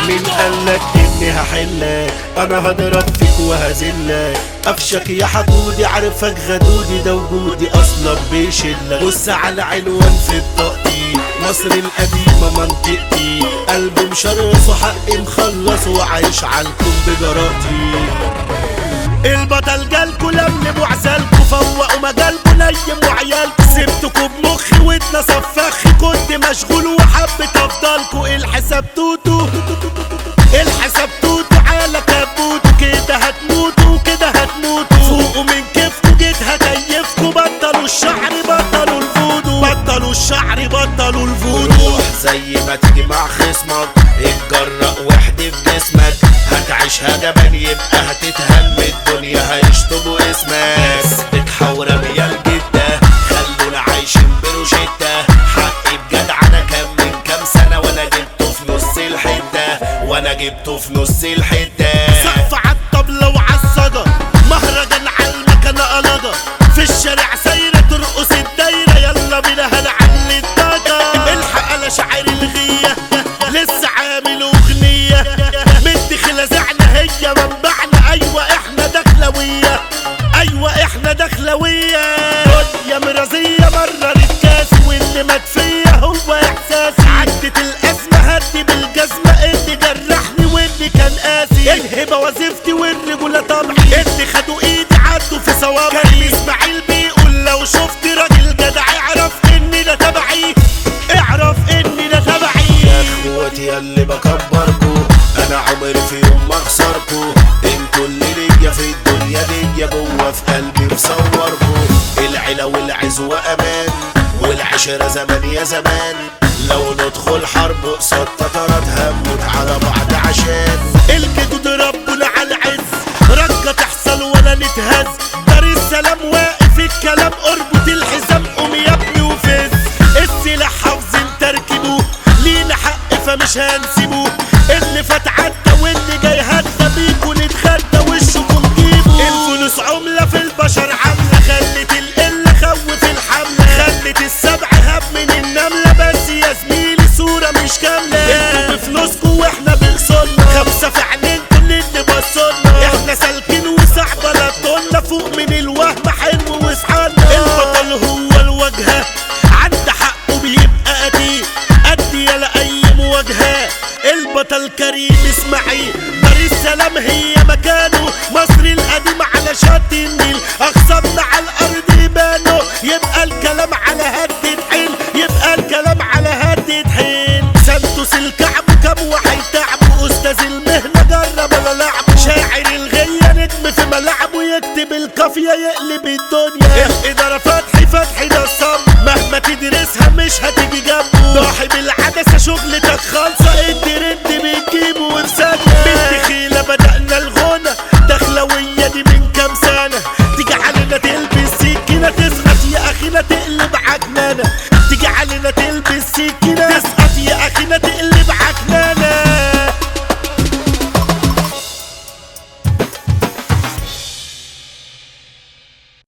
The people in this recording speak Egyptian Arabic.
مين قالك اني هحلك انا هضرب فيك وهزلك قفشك يا حدودي عارفك غدودي ده وجودي اصلا بيشلك بص على عنوان في بطاقتي مصر القديمة منطقتي قلبي مشرس وحقي مخلص وعايش عالكم بجراتي البطل جالكوا لملموا عسالكوا فوقوا مجالكوا نيموا عيالكوا سبتكوا بمخي واتنصف فخي كنت مشغول وحبيت افضلكوا الحساب توتو الحساب توتو على كبوتو كده هتموتوا كده هتموتوا فوقوا من كيفكوا جيت هكيفكوا بطلوا الشعر بطلوا الفودو بطلوا الشعر بطلوا الفودو روح زي ما تيجي مع خصمك اتجرأ واحدف جسمك هتعيشها جبل يبقى هتتهم الدنيا هيشطبوا اسمك بتحورم يا الجدة خلونا عايشين بروشتة حقي بجدع انا كام من كام سنة وانا جبته في نص الحتة وانا جبته في نص الحتة سقف عالطبلة وعالصدى مهرجان عالمكنة قلضة في الشارع سايرة ترقص الدايرة يلا بينا هنعلي الطاقة الحق انا شاعر الغية لسه عامل اغنية مدخلة زعنا هي منبعنا ايوه احنا دخلوية ايوه احنا دخلوية دنيا مرازية مررت كاس واللي مات فيا هو احساسي عدت الازمة هدي بالجزمة اللي جرحني واللي كان قاسي الهبة وظيفتي والرجولة طبعي اللي خدوا ايدي عدوا في صوابعي كان اسماعيل بيقول لو شفت راجل جدع اعرف اني ده تبعي اعرف اني ده تبعي يا اخواتي اللي بكبركو انا عمري في يوم ما اخسركو انتوا اللي ليا في الدنيا دي جوه في قلبي مصوركو العيلة والعز وامان والعشرة زمان يا زمان لو ندخل حرب قصاد تترات هموت على بعض عشان الجدود ربنا على العز رجة تحصل ولا نتهز دار السلام واقف الكلام اربط الحزام قوم يا ابني وفز السلاح حافظين تركبوه لينا حق فمش هنسيبوه اللي فات عدى واللي جاي هدى بيكوا نتغدى وشكوا نجيبه الفلوس عملة في البشر عاملة خلت القلة خوف الحملة خلت السبع هب من النملة بس يا زميلي صورة مش كاملة انتوا بفلوسكوا واحنا بخسرنا خمسة في عينينكوا اللي بصرنا احنا سالكين وصعبة لا تقولنا فوق من الوهم حلو وصحانا البطل هو الواجهة عند حقه بيبقى قديم قدي يلا اي مواجهة البطل كريم اسماعيل دار السلام هي مكانه مصر القديمة على شط النيل اخصبنا على الارض يبانوا يبقى الكلام على هدة حيل يبقى الكلام على هدة حيل سانتوس الكعب كم واحد تعب استاذ المهنة جرب انا لعبه شاعر الغية نجم في ملعبه يكتب القافية يقلب الدنيا الإدارة فتحي فتحي ده الصم مهما تدرسها مش هتيجي جنبه صاحب العدسة شغلتك خالصة الترند بتجيبه وفي ثانية بالدخيلة بدأنا الغنى دخلوية دي من كام سنة تيجي علينا تلبس سكينة تسخط يا أخينا تقلب عجنانة تيجي علينا تلبس سكينة تسخط